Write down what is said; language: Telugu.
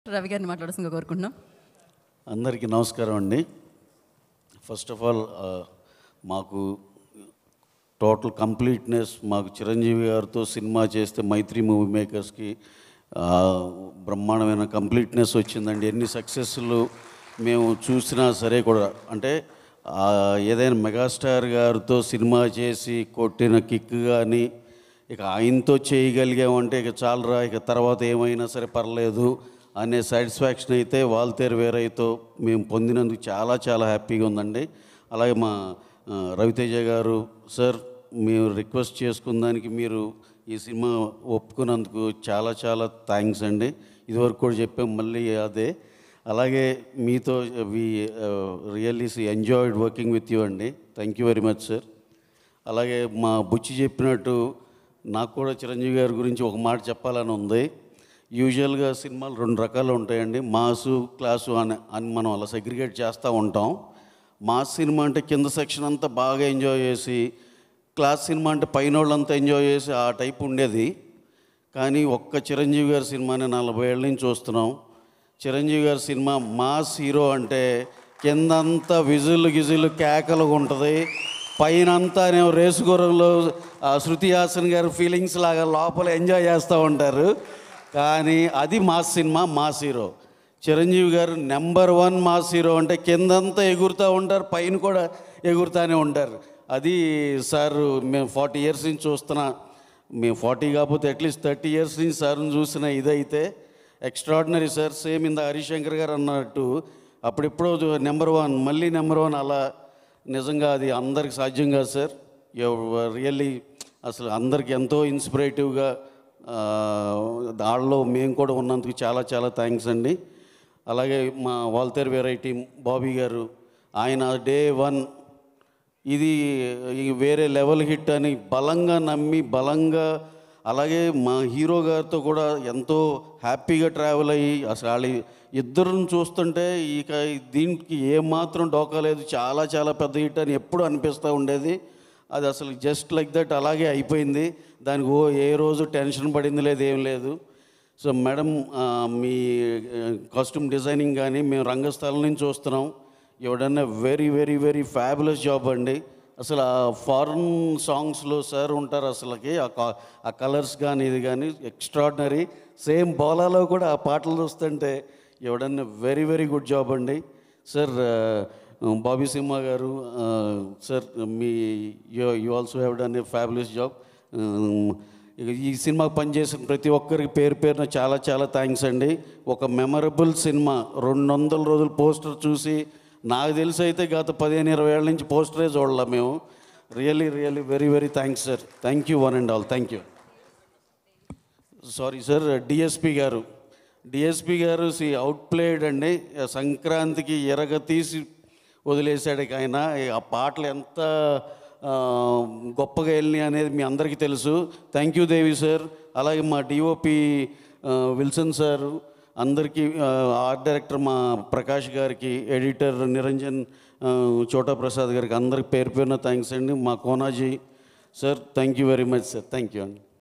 రవి గారిని మాట్లాడాల్సిందిగా కోరుకుంటున్నాం అందరికీ నమస్కారం అండి ఫస్ట్ ఆఫ్ ఆల్ మాకు టోటల్ కంప్లీట్నెస్ మాకు చిరంజీవి గారితో సినిమా చేస్తే మైత్రి మూవీ మేకర్స్కి ఆ, బ్రహ్మాండమైన కంప్లీట్నెస్ వచ్చిందండి ఎన్ని సక్సెస్లు మేము చూసినా సరే కూడా అంటే ఆ, ఏదైనా మెగాస్టార్ గారితో సినిమా చేసి కొట్టిన కిక్ కానీ ఇక ఆయనతో చేయగలిగామంటే ఇక చాలరా ఇక తర్వాత ఏమైనా సరే పర్లేదు అనే సాటిస్ఫాక్షన్ అయితే వాల్తేరు వేరైతో మేము పొందినందుకు చాలా చాలా హ్యాపీగా ఉందండి అలాగే మా ఆ, రవితేజ గారు సార్ మేము రిక్వెస్ట్ చేసుకున్న దానికి మీరు ఈ సినిమా ఒప్పుకున్నందుకు చాలా చాలా థ్యాంక్స్ అండి ఇదివరకు కూడా చెప్పాం మళ్ళీ అదే అలాగే మీతో we really enjoyed working with you అండి thank you very much sir అలాగే మా బుచ్చి చెప్పినట్టు నాకు కూడా చిరంజీవి గారి గురించి ఒక మాట చెప్పాలని ఉంది యూజువల్గా సినిమాలు రెండు రకాలు ఉంటాయండి మాసు క్లాసు అని అని మనం అలా సెగ్రిగేట్ చేస్తూ ఉంటాం మాస్ సినిమా అంటే కింద సెక్షన్ అంతా బాగా ఎంజాయ్ చేసి క్లాస్ సినిమా అంటే పైన వాళ్ళంతా ఎంజాయ్ చేసి ఆ టైప్ ఉండేది కానీ ఒక్క చిరంజీవి గారి సినిమాని నలభై ఏళ్ళ నుంచి చూస్తున్నాం చిరంజీవి గారి సినిమా మాస్ హీరో అంటే కిందంతా విజులు గిజులు కేకలు ఉంటుంది పైనంతా రేసు గుర్రంలో ఆ శృతి హాసన్ గారి ఫీలింగ్స్ లాగా లోపల ఎంజాయ్ చేస్తూ ఉంటారు కానీ అది mass cinema mass hero Chiranjeevi garu number one mass hero అంటే కిందంతా ఎగురుతూ ఉంటారు పైన కూడా ఎగురుతూనే ఉంటారు అది సార్ మేము ఫార్టీ ఇయర్స్ నుంచి చూస్తున్నా మేము ఫార్టీ కాకపోతే అట్లీస్ట్ థర్టీ ఇయర్స్ నుంచి సార్ని చూసిన ఇదైతే ఎక్స్ట్రాడినరీ సార్ సేమ్ ఇంద హరిశంకర్ గారు అన్నట్టు అప్పుడెప్పుడో నెంబర్ వన్ మళ్ళీ నెంబర్ వన్ అలా నిజంగా అది అందరికి సాధ్యం కాదు సార్ రియల్లీ అసలు అందరికి ఎంతో ఇన్స్పిరేటివ్గా దానిలో మేము కూడా ఉన్నందుకు చాలా చాలా థ్యాంక్స్ అండి అలాగే మా వాల్తేర్ వెరైటీ బాబీ గారు ఆయన డే వన్ ఇది ఈ వేరే లెవెల్ హిట్ అని బలంగా నమ్మి బలంగా అలాగే మా హీరో గారితో కూడా ఎంతో హ్యాపీగా ట్రావెల్ అయ్యి అసలు వాళ్ళ ఇద్దరిని చూస్తుంటే ఇక దీనికి ఏమాత్రం డోకా లేదు చాలా చాలా పెద్ద హిట్ అని ఎప్పుడు అనిపిస్తూ ఉండేది అది అసలు జస్ట్ లైక్ దట్ అలాగే అయిపోయింది దానికి ఓ ఏ రోజు టెన్షన్ పడింది లేదు ఏం లేదు సో మేడం ఆ, మీ కాస్ట్యూమ్ డిజైనింగ్ కానీ మేము రంగస్థలం నుంచి చూస్తున్నాం ఎవడన్నా very very very fabulous job అండి అసలు ఆ ఫారెన్ సాంగ్స్లో సార్ ఉంటారు అసలుకి ఆ కా- ఆ కలర్స్ కానీ ఇది కానీ ఎక్స్ట్రాడినరీ సేమ్ బోలాలో కూడా ఆ పాటలు చూస్తుంటే ఎవడన్నా వెరీ వెరీ గుడ్ జాబ్ అండి సార్ బాబీ సింహ గారు సార్ మీ you you also have done a fabulous job ఇక ఈ సినిమాకి పనిచేసిన ప్రతి ఒక్కరికి పేరు పేరున చాలా చాలా థ్యాంక్స్ అండి ఒక మెమరబుల్ సినిమా రెండు వందల రోజులు పోస్టర్ చూసి నాకు తెలిసి అయితే గత పదిహేను ఇరవై ఏళ్ళ నుంచి పోస్టరే చూడాల మేము really really very very thanks sir thank you one and all thank you sorry sir DSP గారు డిఎస్పి గారు సి అవుట్ ప్లేడ్ అండి సంక్రాంతికి ఎరగ తీసి వదిలేశాడు ఇక ఆయన ఆ పాటలు ఎంత ఆ, గొప్పగా వెళ్ళినాయి అనేది మీ అందరికీ తెలుసు థ్యాంక్ యూ దేవి సార్ అలాగే మా డిఓపి విల్సన్ సార్ అందరికీ ఆ, ఆర్ట్ డైరెక్టర్ మా ప్రకాష్ గారికి ఎడిటర్ నిరంజన్ ఆ, చోటా ప్రసాద్ గారికి అందరికి పేరు పేరున థ్యాంక్స్ అండి మా కోనాజీ sir thank you very much sir thank you అండి